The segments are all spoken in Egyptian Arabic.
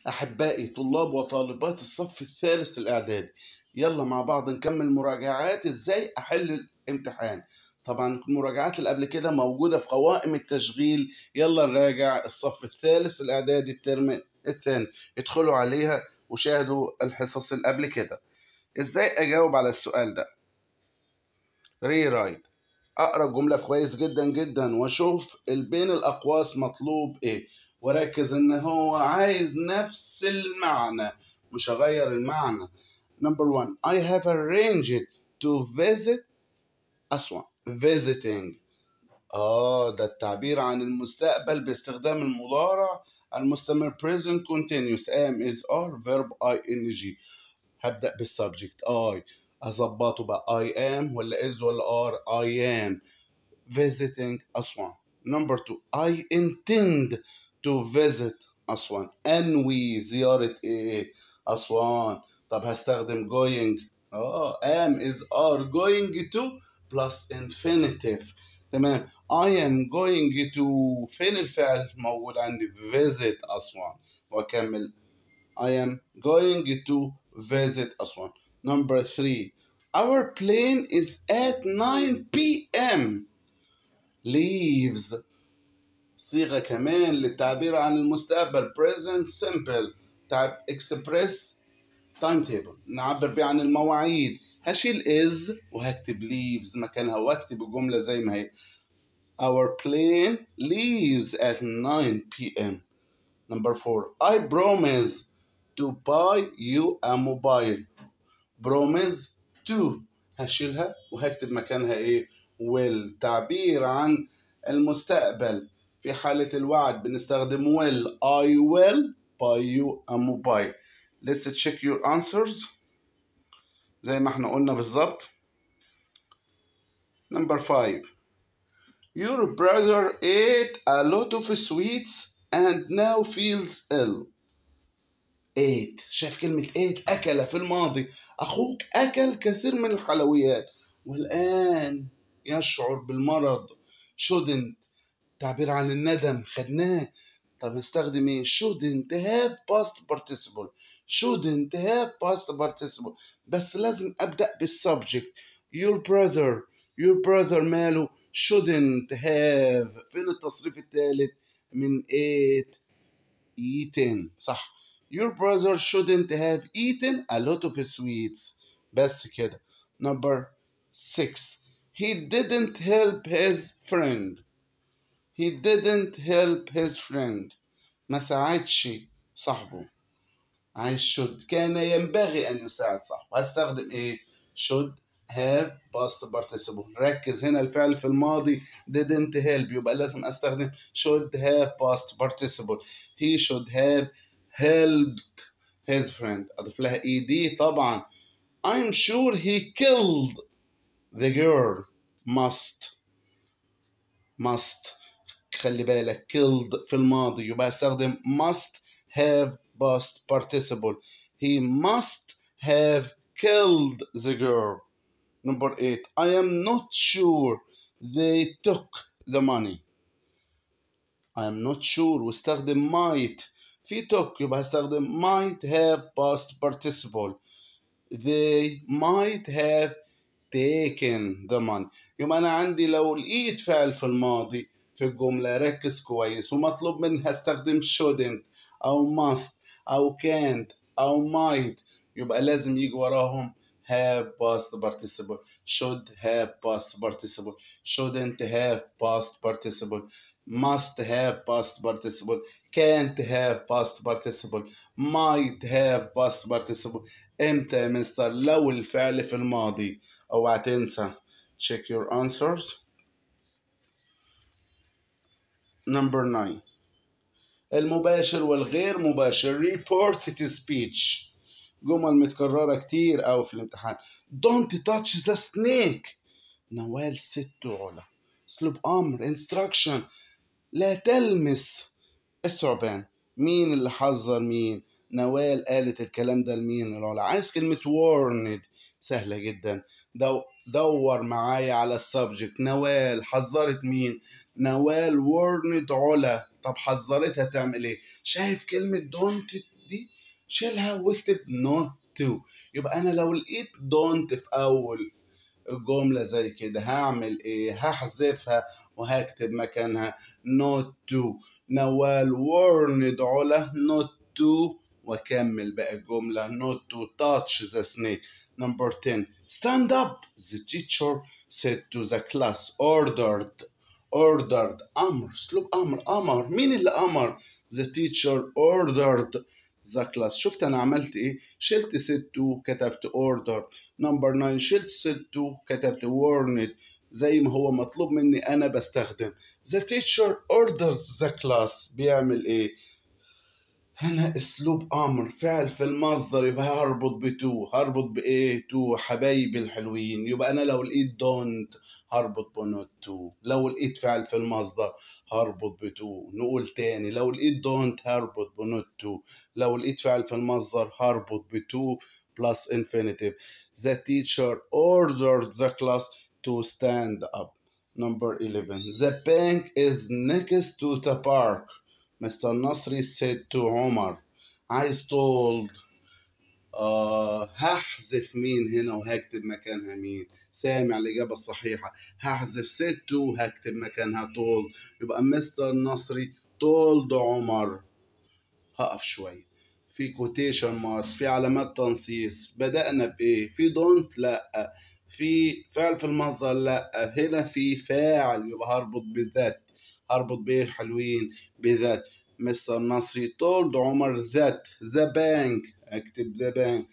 أحبائي طلاب وطالبات الصف الثالث الإعدادي يلا مع بعض نكمل مراجعات إزاي أحل الامتحان طبعا المراجعات اللي قبل كده موجودة في قوائم التشغيل يلا نراجع الصف الثالث الإعدادي الترم الثاني ادخلوا عليها وشاهدوا الحصص اللي قبل كده إزاي أجاوب على السؤال ده ري رايت اقرا الجمله كويس جدا جدا واشوف بين الاقواس مطلوب ايه وركز ان هو عايز نفس المعنى مش هغير المعنى number one I have arranged to visit أسوان visiting اه ده التعبير عن المستقبل باستخدام المضارع المستمر present continuous am is or verb ing هبدأ بالسبجكت I اظبطه بقى I am ولا is ولا are I am visiting أسوان number two I intend to visit أسوان أنوي زيارة إيه أسوان طب هستخدم going اه am is are going to plus infinitive تمام I am going to فين الفعل موجود عندي visit أسوان وأكمل I am going to visit أسوان Number three, our plane is at 9 p.m. Leaves صيغة كمان للتعبير عن المستقبل present simple تعب express timetable نعبر بيه عن المواعيد هشيل is وهكتب leaves مكانها واكتب الجملة زي ما هي Our plane leaves at 9 p.m. Number four, I promise to buy you a mobile. promise to هشيلها وهكتب مكانها ايه will تعبير عن المستقبل في حالة الوعد بنستخدم will I will buy you a mobile let's check your answers زي ما احنا قلنا بالظبط number five your brother ate a lot of sweets and now feels ill ate شايف كلمة ate أكل في الماضي أخوك أكل كثير من الحلويات والآن يشعر بالمرض shouldn't تعبير عن الندم خدناه طب نستخدم ايه shouldn't have past participle shouldn't have past participle بس لازم أبدأ بالسبجكت your brother your brother ماله shouldn't have فين التصريف الثالث من ate eaten صح Your brother shouldn't have eaten a lot of sweets. بس كده. Number six. He didn't help his friend. He didn't help his friend. ما ساعدش صاحبه. عايز should. كان ينبغي أن يساعد صاحبه. هستخدم إيه؟ should have past participle. ركز هنا الفعل في الماضي didn't help يبقى لازم أستخدم should have past participle. He should have helped his friend أضيف لها ed طبعا I'm sure he killed the girl must must خلي بالك killed في الماضي يبقى استخدم must have past participle he must have killed the girl number eight I am not sure they took the money I am not sure واستخدم might في took يبقى هستخدم might have past participle they might have taken the money يبقى أنا عندي لو لقيت فعل في الماضي في الجملة ركز كويس ومطلوب مني هستخدم shouldn't أو must أو can't أو might يبقى لازم يجي وراهم have past participle should have past participle shouldn't have past participle must have past participle can't have past participle might have past participle امتى يا مستر لو الفعل في الماضي اوعى تنسى check your answers number 9 المباشر والغير مباشر reported speech جمل متكررة كتير أوي في الامتحان don't touch the snake نوال ست علا أسلوب أمر instruction لا تلمس الثعبان مين اللي حذر مين نوال قالت الكلام ده لمين العلا عايز كلمة warned سهلة جدا دو دور معايا على السبجكت نوال حذرت مين نوال warned علا طب حذرتها تعمل ايه شايف كلمة don't دي شيلها واكتب not to يبقى انا لو لقيت don't في اول الجملة زي كده هعمل ايه هحذفها وهكتب مكانها not to نوال warned علا not to واكمل بقى الجملة not to touch the snake number 10 stand up the teacher said to the class ordered ordered امر اسلوب امر امر مين اللي امر the teacher ordered the class شفت انا عملت ايه شلت said to كتبت order number 9 شلت said to كتبت warned زي ما هو مطلوب مني انا بستخدم the teacher orders the class بيعمل ايه هنا اسلوب امر فعل في المصدر يبقى هربط بتو هربط بايه تو حبايبي الحلوين يبقى انا لو لقيت دونت هربط بنوت تو لو لقيت فعل في المصدر هربط بتو نقول تاني لو لقيت دونت هربط بنوت تو لو لقيت فعل في المصدر هربط بتو plus infinitive the teacher ordered the class to stand up number 11 the bank is next to the park Mr. Nasri said to عمر عايز told آه هحذف مين هنا وهكتب مكانها مين سامع الإجابة الصحيحة هحذف said to وهكتب مكانها told يبقى مستر نصري told عمر هقف شوية في كوتيشن مارس في علامات تنصيص بدأنا بإيه في دونت لأ في فعل في المصدر لأ هنا في فاعل يبقى هربط بذات هربط بإيه حلوين بذات مستر نصري told عمر that the bank اكتب the bank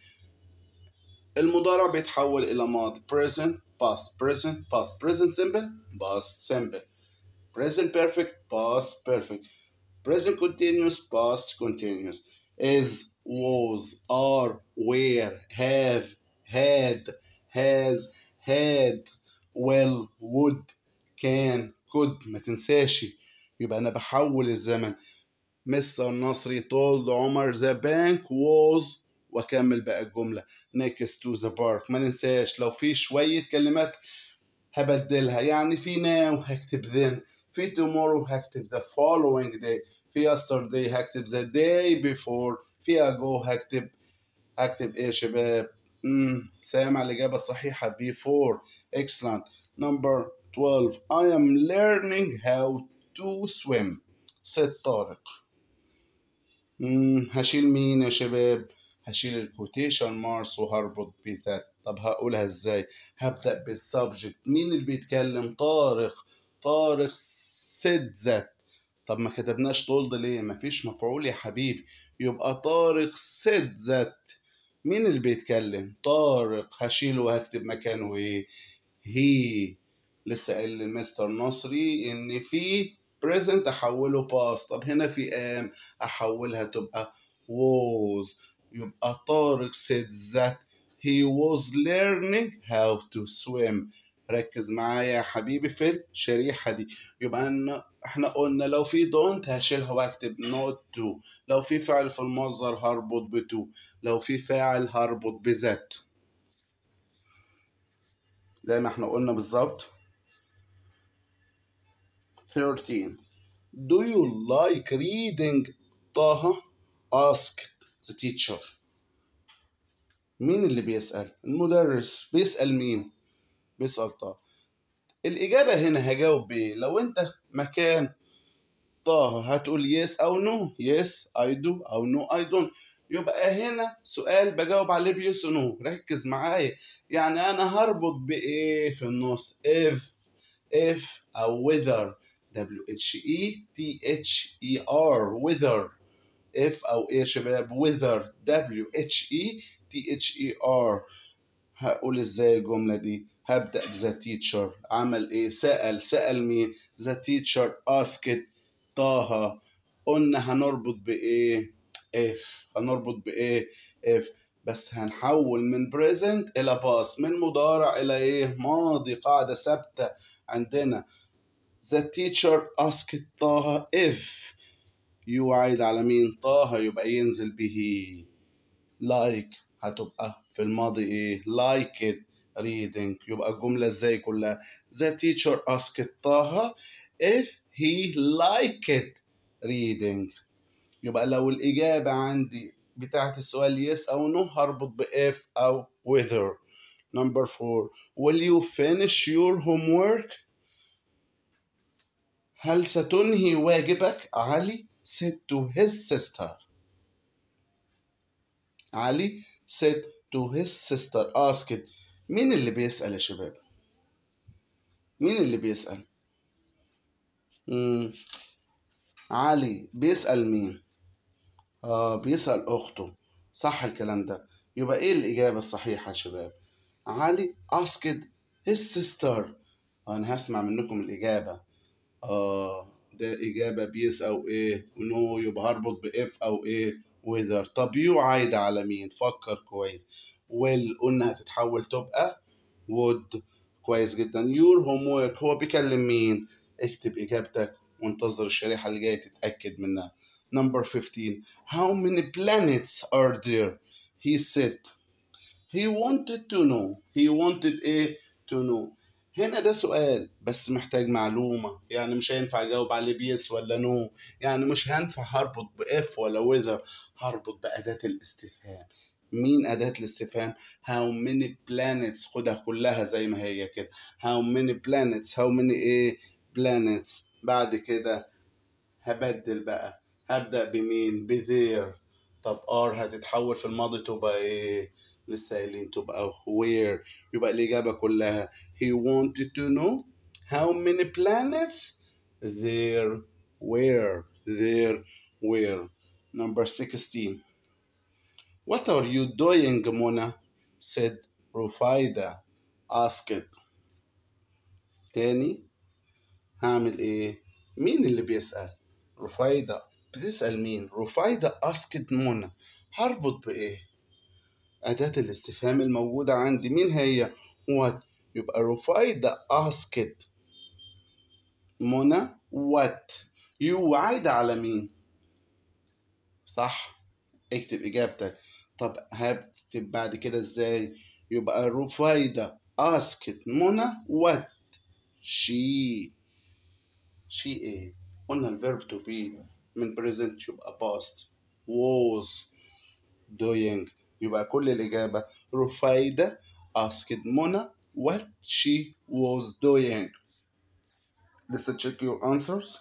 المضارع بيتحول إلى ماضي present past present past present simple past simple present perfect past perfect present continuous past continuous is was are were have had has had will would can could ما تنساش يبقى انا بحول الزمن مستر نصري told عمر the bank was واكمل بقى الجمله next to the park ما ننساش لو في شويه كلمات هبدلها يعني في now هكتب then في tomorrow هكتب the following day في yesterday هكتب the day before في ago هكتب هكتب ايه يا شباب امم سامع الإجابة الصحيحة before excellent number 12 I am learning how to swim ست طارق امم هشيل مين يا شباب هشيل الكوتيشن مارس وهربط بذات طب هقولها ازاي هبدأ بالسبجكت مين اللي بيتكلم طارق طارق سيد ذات طب ما كتبناش طولد ليه مفيش مفعول يا حبيبي يبقى طارق سيد ذات مين اللي بيتكلم طارق هشيله وهكتب مكانه ايه هي لسه قايل للمستر نصري ان في present احوله past طب هنا في am احولها تبقى was يبقى طارق said that he was learning how to swim ركز معايا يا حبيبي في الشريحة دي يبقى أن احنا قلنا لو في don't هشيلها واكتب not to لو في فعل في المصدر هربط ب to لو في فاعل هربط بذات زي ما احنا قلنا بالظبط 13 Do you like reading طه asked the teacher مين اللي بيسأل المدرس بيسأل مين بيسأل طه الإجابة هنا هجاوب بإيه لو أنت مكان طه هتقول yes أو no yes I do أو no I don't يبقى هنا سؤال بجاوب عليه بيس نو ركز معايا يعني أنا هربط بإيه في النص if if أو whether W H E T H E R whether if أو إيه يا شباب whether W H E T H E R هقول ازاي الجملة دي هبدأ بذا تيتشر عمل ايه سأل سأل مين ذا تيتشر اسكت طه قلنا هنربط بايه اف هنربط بايه اف بس هنحول من present الى past من مضارع الى ايه ماضي قاعدة ثابتة عندنا the teacher asked طه if يعيد على مين طه يبقى ينزل به like هتبقى في الماضي ايه like it reading يبقى الجملة ازاي كلها the teacher asked طه if he liked reading يبقى لو الإجابة عندي بتاعت السؤال yes أو no هربط ب if أو whether number four will you finish your homework هل ستنهي واجبك علي said to his sister علي said to his sister asked مين اللي بيسأل يا شباب مين اللي بيسأل مم. علي بيسأل مين آه بيسأل أخته صح الكلام ده يبقى إيه الإجابة الصحيحة يا شباب علي asked his sister أنا هسمع منكم الإجابة آه ده إجابة بيس أو إيه نو يبقى هربط بإف أو إيه whether طب يو عايدة على مين فكر كويس will قلنا هتتحول تبقى would كويس جدا your homework هو بيكلم مين اكتب إجابتك وانتظر الشريحة اللي جاية تتأكد منها number 15 how many planets are there he said he wanted to know he wanted ايه to know هنا ده سؤال بس محتاج معلومة يعني مش هينفع أجاوب عليه بيس ولا نو يعني مش هينفع هربط بإف ولا وذر هربط بأداة الاستفهام مين أداة الاستفهام how many planets خدها كلها زي ما هي كده how many planets how many إيه planets بعد كده هبدل بقى هبدأ بمين بذير طب ار هتتحول في الماضي تبقى ايه لسه قايلين تبقى where يبقى الإجابة كلها he wanted to know how many planets there were there were number 16 what are you doing Mona said Rufaida asked تاني هعمل ايه مين اللي بيسأل رفايدة بتسأل مين رفايدة asked منى هربط بإيه أداة الاستفهام الموجودة عندي مين هي what يبقى رفايدة asked منى what يو عايدة على مين صح اكتب إجابتك طب هكتب بعد كده ازاي يبقى رفايدة asked منى what she she ايه قلنا الفيرب to be من present يبقى past was doing يبقى كل الإجابة رفايدة asked منى what she was doing let's check your answers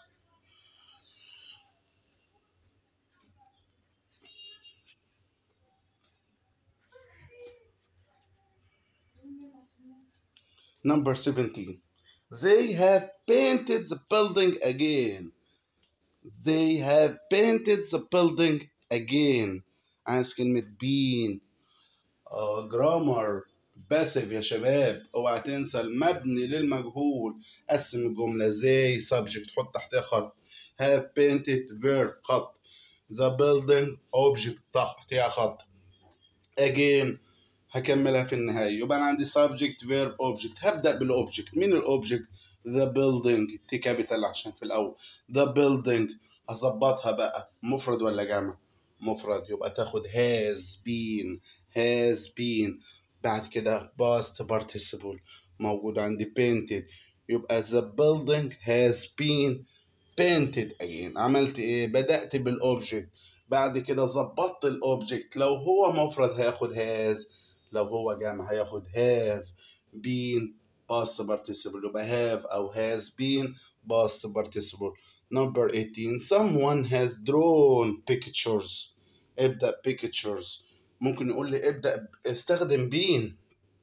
Number 17. They have painted the building again. They have painted the building again. عايز كلمة been آه جرامر باسف يا شباب اوعى تنسى المبني للمجهول قسم الجملة زي subject حط تحتها خط have painted verb خط the building object تحتها خط again هكملها في النهاية يبقى أنا عندي subject verb object هبدأ بالobject مين الobject the building تي كابيتال عشان في الأول the building هظبطها بقى مفرد ولا جمع مفرد يبقى تاخد has been has been بعد كده past participle موجود عندي painted يبقى the building has been painted again عملت ايه بدأت بالobject بعد كده ظبطت الاوبجكت لو هو مفرد هياخد has لو هو جمع هياخد have been past participle يبقى have أو has been past participle number 18 someone has drawn pictures ابدأ pictures ممكن يقول لي ابدأ استخدم been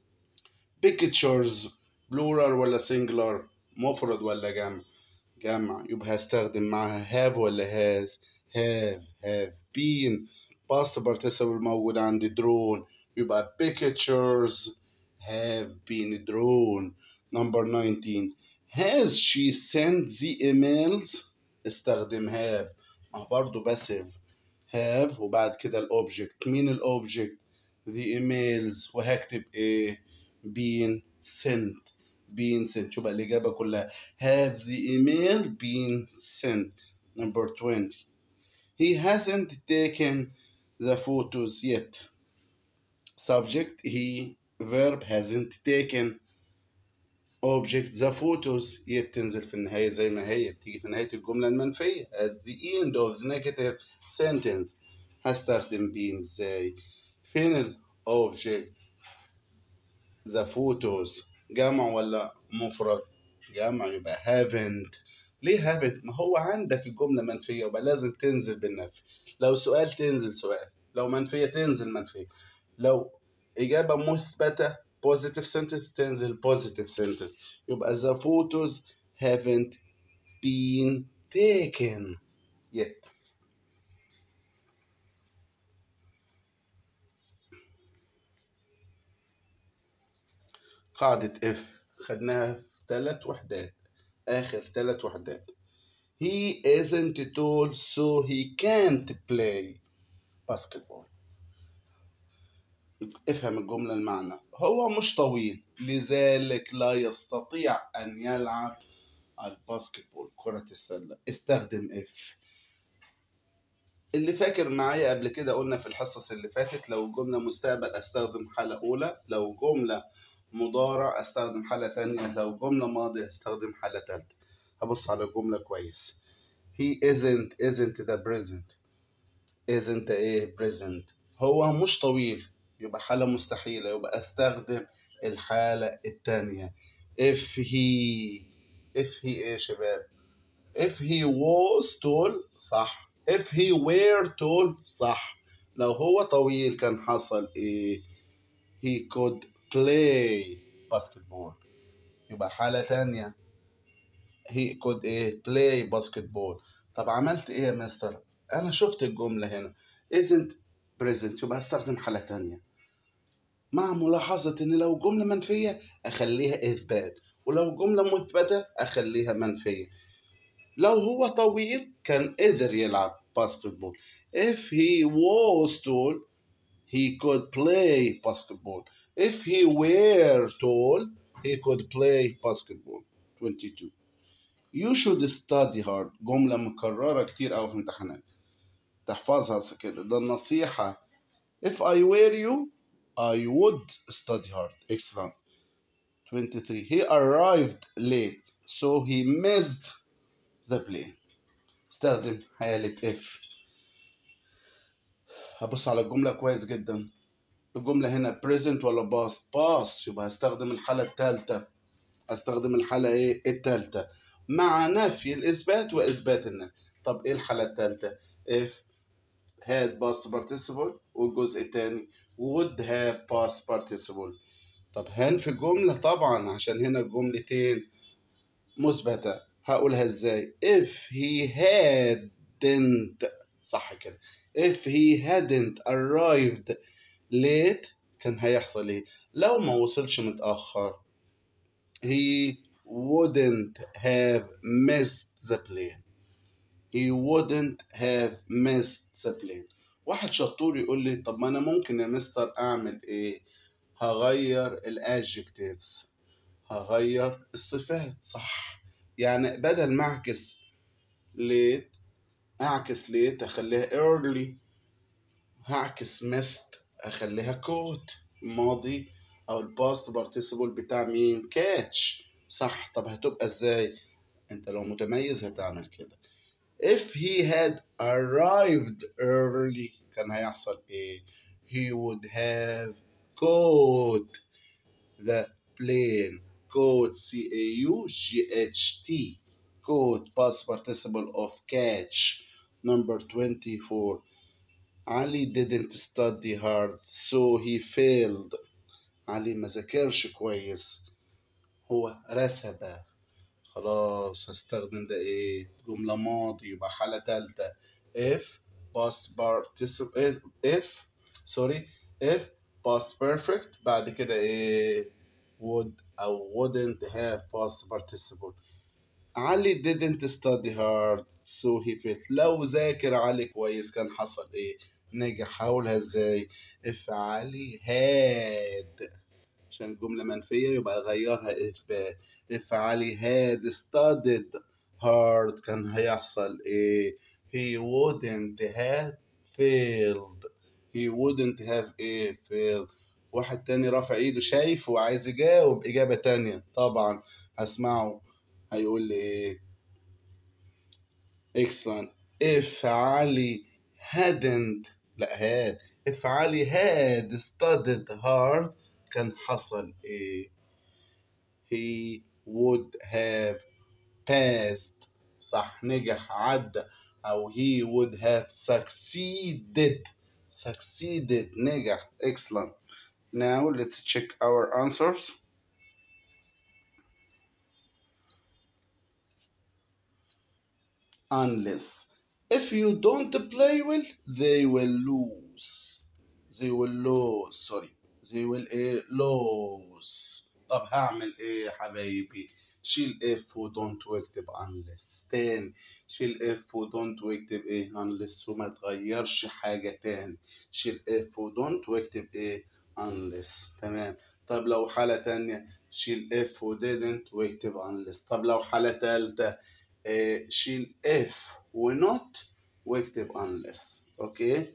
pictures plural ولا singular مفرد ولا جمع جمع يبقى هستخدم معاها have ولا has have have been past participle موجود عندي drawn يبقى pictures have been drawn number 19 has she sent the emails استخدم have ما برضه باسف have وبعد كده الاوبجكت مين الاوبجكت the emails وهكتب ايه been sent been sent يبقى الإجابة كلها have the email been sent number 20 he hasn't taken the photos yet subject he verb hasn't taken object the photos yet تنزل في النهاية زي ما هي بتيجي في نهاية الجملة المنفية at the end of the negative sentence هستخدم been ازاي فين ال object the photos جمع ولا مفرد جمع يبقى haven't ليه haven't ما هو عندك الجملة منفية يبقى لازم تنزل بالنفي لو سؤال تنزل سؤال لو منفية تنزل منفية لو إجابة مثبتة positive sentence تنزل positive sentence يبقى the photos haven't been taken yet قاعدة F خدناها في ثلاث وحدات آخر ثلاث وحدات He isn't tall so he can't play basketball افهم الجملة المعنى هو مش طويل لذلك لا يستطيع أن يلعب الباسكتبول كرة السلة استخدم اف اللي فاكر معايا قبل كده قلنا في الحصص اللي فاتت لو جملة مستقبل استخدم حالة أولى لو جملة مضارع استخدم حالة تانية لو جملة ماضي استخدم حالة تالتة هبص على الجملة كويس he isn't isn't the present isn't ايه present هو مش طويل يبقى حالة مستحيلة يبقى استخدم الحالة التانية if he if he ايه يا شباب if he was tall صح if he were tall صح لو هو طويل كان حصل ايه he could play basketball يبقى حالة تانية he could ايه play basketball طب عملت ايه يا مستر انا شفت الجملة هنا isn't present يبقى استخدم حالة تانية مع ملاحظة ان لو جملة منفية اخليها اثبات ولو جملة مثبتة اخليها منفية لو هو طويل كان قدر يلعب باسكتبول if he was tall he could play basketball if he were tall he could play basketball 22 you should study hard جملة مكررة كتير أوي في امتحانات تحفظها كده ده النصيحة if I were you I would study hard excellent 23 he arrived late so he missed the plane استخدم حالة if هبص على الجملة كويس جدا الجملة هنا present ولا past past يبقى هستخدم الحالة التالتة هستخدم الحالة ايه التالتة مع نفي الإثبات وإثبات النفي طب ايه الحالة التالتة if had past participle والجزء التاني would have past participle طب هنفي الجملة طبعا عشان هنا الجملتين مثبتة هقولها ازاي if he hadn't صح كده if he hadn't arrived late كان هيحصل ايه لو ما وصلش متأخر he wouldn't have missed the plane he wouldn't have missed the plane واحد شطور يقول لي طب ما انا ممكن يا مستر اعمل ايه هغير الادجectives هغير الصفات صح يعني بدل ما اعكس late اعكس late اخليها early هعكس missed اخليها caught ماضي او الباست participle بتاع مين catch صح طب هتبقى ازاي انت لو متميز هتعمل كده if he had arrived early كان هيحصل ايه he would have caught the plane caught C A U G H T caught past participle of catch number 24 Ali didn't study hard so he failed علي ما ذاكرش كويس هو رسب خلاص هستخدم ده ايه جملة ماضي يبقى حالة تالتة if past participle if sorry if past perfect بعد كده ايه would أو wouldn't have past participle علي didn't study hard so he failed لو ذاكر علي كويس كان حصل ايه نجح هقولها ازاي if علي had عشان الجملة منفية يبقى غيرها إثبات if علي had studied hard كان هيحصل إيه he wouldn't have failed he wouldn't have إيه failed واحد تاني رافع إيده شايف وعايز يجاوب إجابة تانية طبعا هسمعه هيقول لي إيه excellent if علي hadn't لا had if علي had studied hard كان حصل ايه he would have passed صح نجح عدى أو he would have succeeded succeeded نجح excellent now let's check our answers unless if you don't play well they will lose they will lose sorry they will eh, lose طب هعمل ايه يا حبايبي شيل اف ودونت واكتب unless تاني شيل اف ودونت واكتب ايه unless وما تغيرش حاجة تاني شيل اف ودونت واكتب ايه unless تمام طب لو حالة تانية شيل اف وديدنت واكتب unless طب لو حالة تالتة إيه شيل اف ونوت واكتب unless اوكي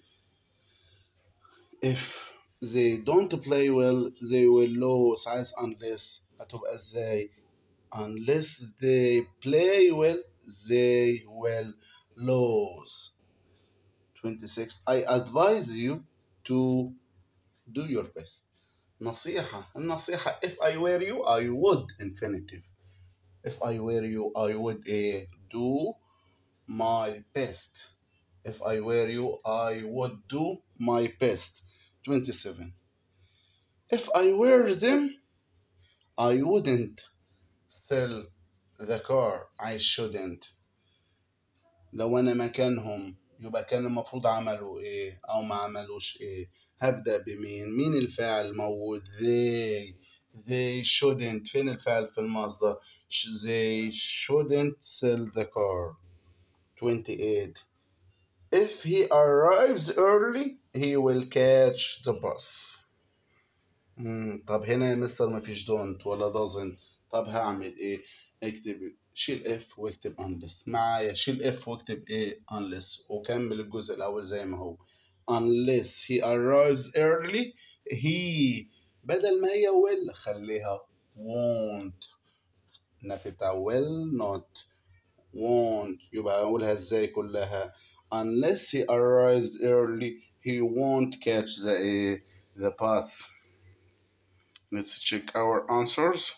if they don't play well they will lose عايز unless هتبقى ازاي unless they play well they will lose 26 I advise you to do your best نصيحة النصيحة if I were you I would infinitive if I were you I would uh, do my best if I were you I would do my best 27 if I were them I wouldn't sell the car I shouldn't لو أنا مكانهم يبقى كان المفروض عملوا إيه أو ما عملوش إيه هبدأ بمين مين الفاعل موجود they they shouldn't فين الفعل في المصدر they shouldn't sell the car 28 if he arrives early he will catch the bus مم. طب هنا يا مستر مفيش don't ولا doesn't طب هعمل ايه اكتب شيل اف واكتب unless معايا شيل اف واكتب ايه unless وكمل الجزء الاول زي ما هو unless he arrives early he بدل ما هي will خليها won't النفي بتاع will not won't يبقى أقولها إزاي كلها unless he arrives early he won't catch the the bus let's check our answers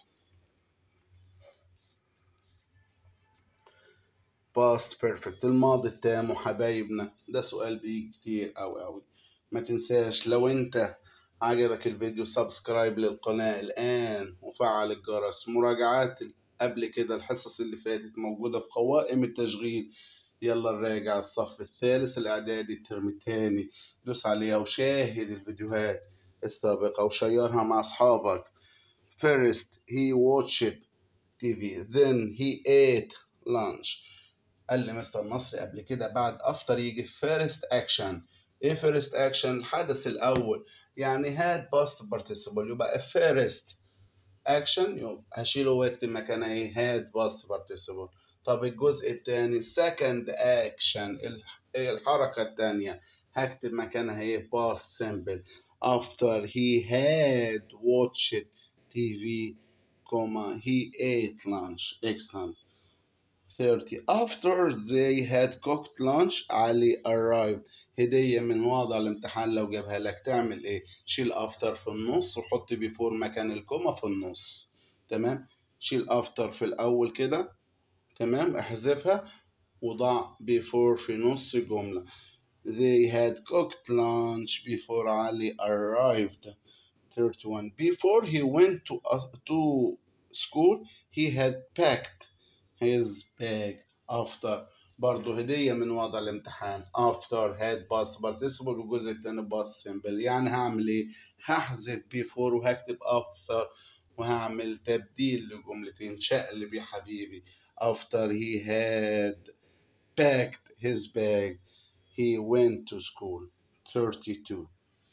past perfect الماضي التام وحبايبنا ده سؤال بيجي كتير أوي أوي ما تنساش لو انت عجبك الفيديو سبسكرايب للقناة الآن وفعل الجرس مراجعات قبل كده الحصص اللي فاتت موجودة في قوائم التشغيل يلا نراجع الصف الثالث الإعدادي الترم الثاني دوس عليها وشاهد الفيديوهات السابقة وشيرها مع أصحابك First he watched TV then he ate lunch قال لي مستر مصري قبل كده بعد افتر يجي first action ايه first action الحدث الاول يعني had past participle يبقى first action يبقى هشيله واكتب مكانها ايه had past participle طب الجزء الثاني second action الحركة الثانية هكتب مكانها ايه past simple after he had watched TV comma he ate lunch excellent 30 after they had cooked lunch علي arrived هدية من وضع الامتحان لو جابها لك تعمل ايه شيل after في النص وحط before مكان الكومة في النص تمام شيل after في الأول كده تمام احذفها وضع before في نص جملة they had cooked lunch before علي arrived 31 before he went to, uh, to school he had packed his bag after برضه هدية من وضع الامتحان after had past participle والجزء التاني past simple يعني هعمل ايه؟ هحذف before وهكتب after وهعمل تبديل لجملتين شقلب يا حبيبي after he had packed his bag he went to school 32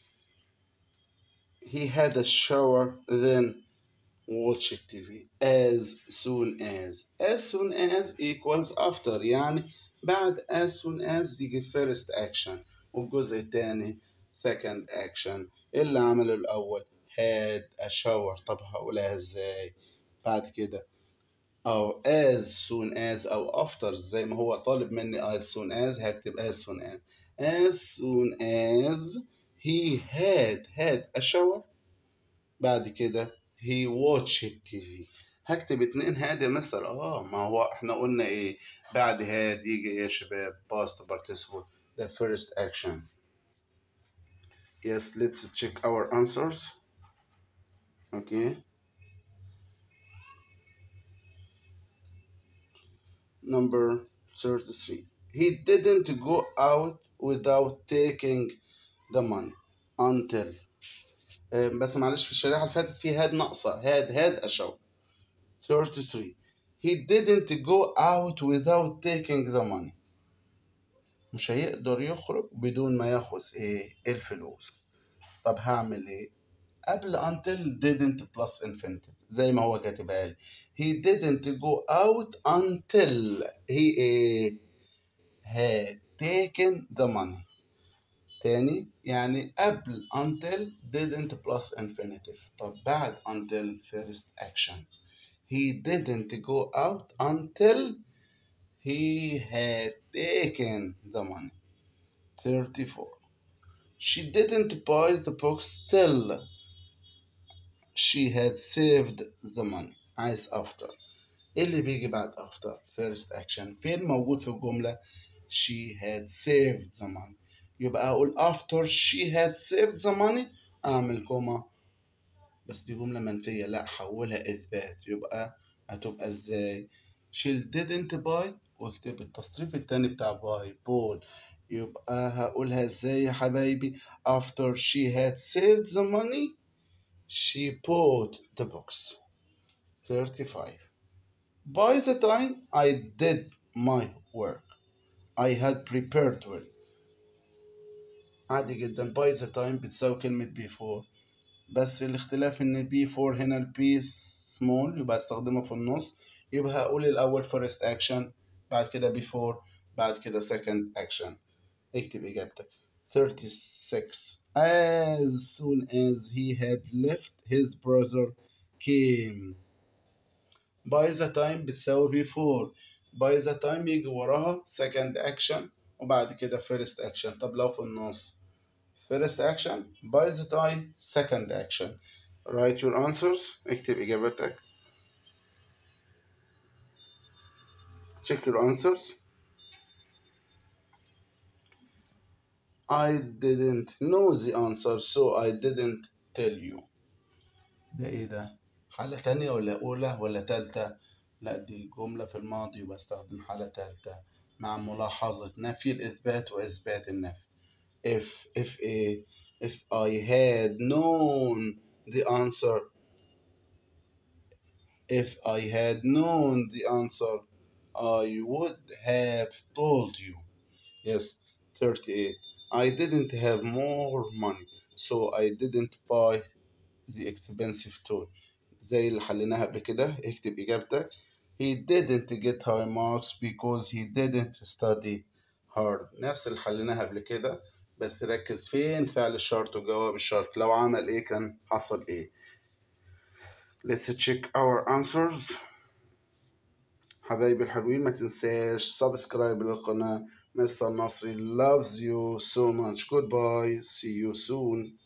he had a shower then watch TV as soon as as soon as equals after يعني بعد as soon as يجي first action والجزء الثاني second action اللي عمله الأول had a shower طب هقولها ازاي بعد كده أو as soon as أو after زي ما هو طالب مني as soon as هكتب as soon as as soon as he had had a shower بعد كده he watched TV هكتب اتنين had يا مستر اه ما هو احنا قلنا ايه بعد had يجي ايه يا شباب past participle the first action yes let's check our answers okay number 33 he didn't go out without taking the money until آه، بس معلش في الشريحة اللي فاتت في هاد ناقصة هاد هاد أشو 33 he didn't go out without taking the money مش هيقدر يخرج بدون ما ياخذ ايه الفلوس طب هعمل ايه قبل until didn't plus infinitive زي ما هو كاتبها لي he didn't go out until he ايه had taken the money تاني يعني قبل until didn't plus infinitive طب بعد until first action he didn't go out until he had taken the money 34 she didn't buy the books till she had saved the money عايز after إيه اللي بيجي بعد after first action فين موجود في الجملة she had saved the money يبقى أقول after she had saved the money أعمل كوما بس دي جملة منفية لا حولها إثبات يبقى هتبقى إزاي she didn't buy واكتب التصريف التاني بتاع buy bought يبقى هقولها إزاي يا حبايبي after she had saved the money she bought the books 35 by the time I did my work I had prepared well عادي جدا by the time بتساوي كلمة before بس الاختلاف ان before هنا ال B small يبقى استخدمها في النص يبقى هقول الأول first action بعد كده before بعد كده second action اكتب إجابتك 36 as soon as he had left his brother came by the time بتساوي before by the time يجي وراها second action وبعد كده first action طب لو في النص first action by the time second action write your answers اكتب إجابتك check your answers I didn't know the answer so I didn't tell you ده ايه ده حالة تانية ولا أولى ولا تالتة لا دي جملة في الماضي وبستخدم حالة تالتة مع ملاحظة نفي الإثبات وإثبات النفي if if a if I had known the answer if I had known the answer I would have told you yes 38 I didn't have more money so I didn't buy the expensive toy زي اللي حليناها قبل كده اكتب إجابتك he didn't get high marks because he didn't study hard نفس اللي حليناها قبل كده بس ركز فين فعل الشرط وجواب الشرط لو عمل ايه كان حصل ايه let's check our answers حبايبي الحلوين ما تنساش سبسكرايب للقناة مستر نصري loves you so much goodbye see you soon